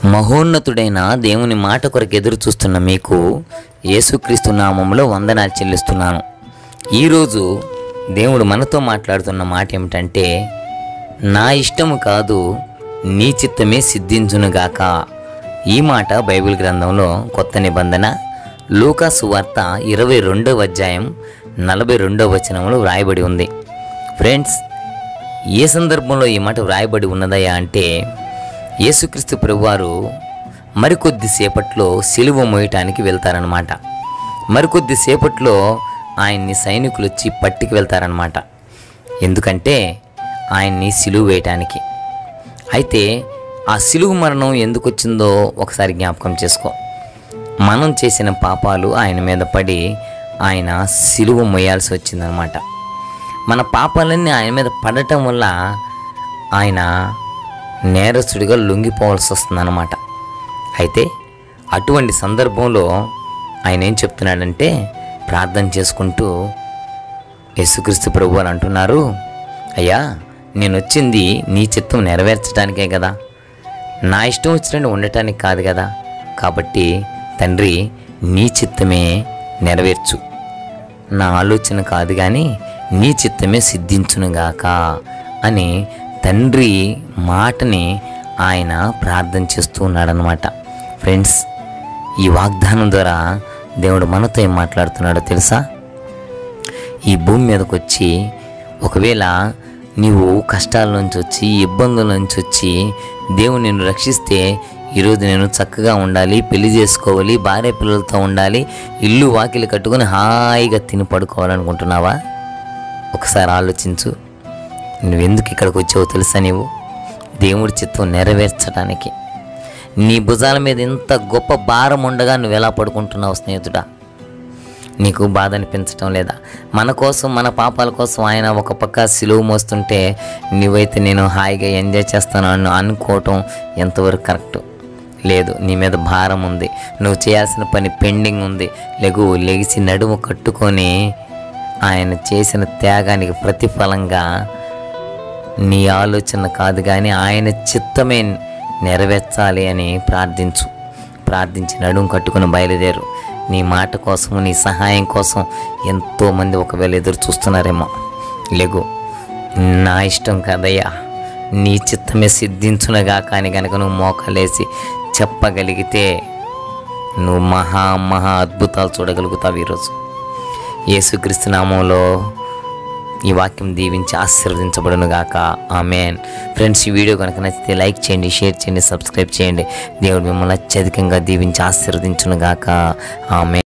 మహోన్నతుడైన దేవుని మాట కొరకు ఎదురు చూస్తున్న మీకు యేసుక్రీస్తు నామంలో వందనాలు చెల్లిస్తున్నాను ఈరోజు దేవుడు మనతో మాట్లాడుతున్న మాట ఏమిటంటే నా ఇష్టము కాదు నీ చిత్తమే సిద్ధించునుగాక ఈ మాట బైబిల్ గ్రంథంలో కొత్త నిబంధన లూకా సువార్త ఇరవై రెండవ అధ్యాయం నలభై రెండవ వచనంలో వ్రాయబడి ఉంది ఫ్రెండ్స్ ఏ సందర్భంలో ఈ మాట వ్రాయబడి ఉన్నదయ్యా అంటే యేసుక్రీస్తు ప్రభువారు మరికొద్ది సేపట్లో సిలువ మోయటానికి వెళ్తారనమాట మరికొద్ది సేపట్లో ఆయన్ని సైనికులు వచ్చి పట్టుకు వెళ్తారనమాట ఎందుకంటే ఆయన్ని సిలువ వేయటానికి అయితే ఆ సిలువ మరణం ఎందుకు వచ్చిందో ఒకసారి జ్ఞాపకం చేసుకో మనం చేసిన పాపాలు ఆయన మీద పడి ఆయన సిలువ మొయ్యాల్సి వచ్చిందనమాట మన పాపాలన్నీ ఆయన మీద పడటం వల్ల ఆయన నేరస్తుడిగా లొంగిపోవాల్సి వస్తుందన్నమాట అయితే అటువంటి సందర్భంలో ఆయన ఏం చెప్తున్నాడంటే ప్రార్థన చేసుకుంటూ యేసుక్రీస్తు ప్రభు అని అంటున్నారు అయ్యా నేను వచ్చింది నీ చిత్తం నెరవేర్చడానికే కదా నా ఇష్టం వచ్చినట్టు ఉండటానికి కాదు కదా కాబట్టి తండ్రి నీ చిత్తమే నెరవేర్చు నా ఆలోచన కాదు కానీ నీ చిత్తమే సిద్ధించునుగాక అని తండ్రి మాటని ఆయన ప్రార్థన చేస్తూ ఉన్నాడనమాట ఫ్రెండ్స్ ఈ వాగ్దానం ద్వారా దేవుడు మనతో ఏం మాట్లాడుతున్నాడో తెలుసా ఈ భూమి మీదకి వచ్చి ఒకవేళ నీవు కష్టాల నుంచి వచ్చి ఇబ్బందుల నుంచి వచ్చి దేవుడు నిన్ను రక్షిస్తే ఈరోజు నేను చక్కగా ఉండాలి పెళ్లి చేసుకోవాలి భార్య పిల్లలతో ఉండాలి ఇల్లు వాకిలి కట్టుకొని హాయిగా తిని పడుకోవాలనుకుంటున్నావా ఒకసారి ఆలోచించు నువ్వెందుకు ఇక్కడికి వచ్చావో తెలుసా నీవు దేవుడి చిత్తం నెరవేర్చడానికి నీ భుజాల మీద ఇంత గొప్ప భారం ఉండగా నువ్వు ఎలా పడుకుంటున్నావు స్నేహితుడా నీకు బాధ అనిపించటం లేదా మన కోసం మన పాపాల కోసం ఆయన ఒక పక్క సిలువ మోస్తుంటే నువ్వైతే నేను హాయిగా ఎంజాయ్ చేస్తాను అని అనుకోవటం ఎంతవరకు కరెక్ట్ లేదు నీ మీద భారం ఉంది నువ్వు చేయాల్సిన పని పెండింగ్ ఉంది లెగు లెగిసి నడుము కట్టుకొని ఆయన చేసిన త్యాగానికి ప్రతిఫలంగా నీ ఆలోచన కాదు కానీ ఆయన చిత్తమే నెరవేర్చాలి అని ప్రార్థించు ప్రార్థించి నడుము కట్టుకుని బయలుదేరు నీ మాట కోసం నీ సహాయం కోసం ఎంతోమంది ఒకవేళ ఎదురు చూస్తున్నారేమో లేగు నా ఇష్టం కదయ్యా నీ చిత్తమే సిద్ధించునగా కానీ కనుక నువ్వు మోకలేసి చెప్పగలిగితే నువ్వు మహా మహా అద్భుతాలు చూడగలుగుతావు ఈరోజు యేసుక్రీస్తు నామంలో ఈ వాక్యం దీవించి ఆశీర్వదించబడును గాక ఆమెన్ ఫ్రెండ్స్ ఈ వీడియో కనుక నచ్చితే లైక్ చేయండి షేర్ చేయండి సబ్స్క్రైబ్ చేయండి దేవుడు మిమ్మల్ని అత్యధికంగా దీవించి ఆశీర్వదించును గాక ఆమెన్